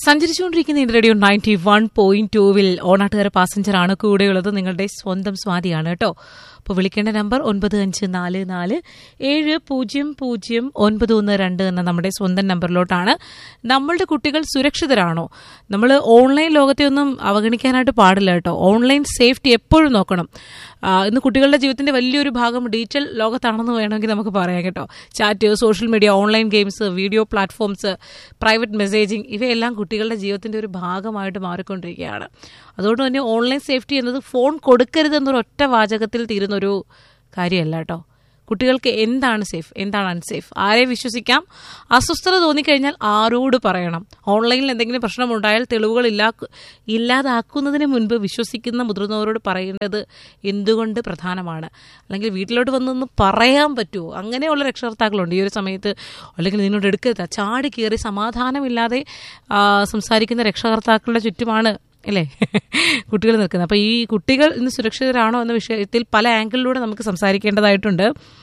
സഞ്ചരിച്ചുകൊണ്ടിരിക്കുന്ന India radio ninety one point ടൂവിൽ ഓണാട്ടുകാര പാസഞ്ചറാണ് കൂടെയുള്ളത് നിങ്ങളുടെ സ്വന്തം സ്വാതിയാണ് കേട്ടോ അപ്പോൾ വിളിക്കേണ്ട നമ്പർ ഒൻപത് അഞ്ച് നാല് നാല് ഏഴ് പൂജ്യം പൂജ്യം ഒൻപത് ഒന്ന് രണ്ട് എന്ന നമ്മുടെ സ്വന്തം നമ്പറിലോട്ടാണ് നമ്മളുടെ കുട്ടികൾ സുരക്ഷിതരാണോ നമ്മൾ ഓൺലൈൻ ലോകത്തെ ഒന്നും അവഗണിക്കാനായിട്ട് പാടില്ല കേട്ടോ ഓൺലൈൻ സേഫ്റ്റി എപ്പോഴും നോക്കണം ആ, ഇന്ന് കുട്ടികളുടെ ജീവിതത്തിന്റെ വലിയൊരു ഭാഗം ഡിജിറ്റൽ ലോകത്താണെന്ന് വേണമെങ്കിൽ നമുക്ക് പറയാം കേട്ടോ chat social media online games video platforms private messaging ഇവയെല്ലാം കുട്ടികളുടെ ജീവിതത്തിന്റെ ഒരു ഭാഗമായിട്ട് മാറിക്കൊണ്ടിരിക്കുകയാണ് അതുകൊണ്ട് തന്നെ ഓൺലൈൻ സേഫ്റ്റി എന്നത് ഫോൺ കൊടുക്കരുത് എന്നൊരു ഒറ്റ വാചകത്തിൽ തീരുന്ന ഒരു കാര്യമല്ല കേട്ടോ കുട്ടികൾക്ക് എന്താണ് സേഫ് എന്താണ് അൺസേഫ് ആരെ വിശ്വസിക്കാം അസ്വസ്ഥത തോന്നിക്കഴിഞ്ഞാൽ ആരോട് പറയണം ഓൺലൈനിൽ എന്തെങ്കിലും പ്രശ്നമുണ്ടായാൽ തെളിവുകൾ ഇല്ലാ ഇല്ലാതാക്കുന്നതിന് മുൻപ് വിശ്വസിക്കുന്ന മുതിർന്നവരോട് പറയേണ്ടത് എന്തുകൊണ്ട് പ്രധാനമാണ് അല്ലെങ്കിൽ വീട്ടിലോട്ട് വന്നൊന്ന് പറയാൻ പറ്റുമോ അങ്ങനെയുള്ള രക്ഷകർത്താക്കളുണ്ട് ഈ ഒരു സമയത്ത് അല്ലെങ്കിൽ നിന്നോട് എടുക്കരുത് ചാടി കയറി സമാധാനമില്ലാതെ ആ, സംസാരിക്കുന്ന രക്ഷകർത്താക്കളുടെ ചുറ്റുമാണ് അല്ലേ കുട്ടികൾ നിൽക്കുന്നത് അപ്പോൾ ഈ കുട്ടികൾ ഇന്ന് സുരക്ഷിതരാണോ എന്ന വിഷയത്തിൽ പല ആംഗിളിലൂടെ നമുക്ക് സംസാരിക്കേണ്ടതായിട്ടുണ്ട്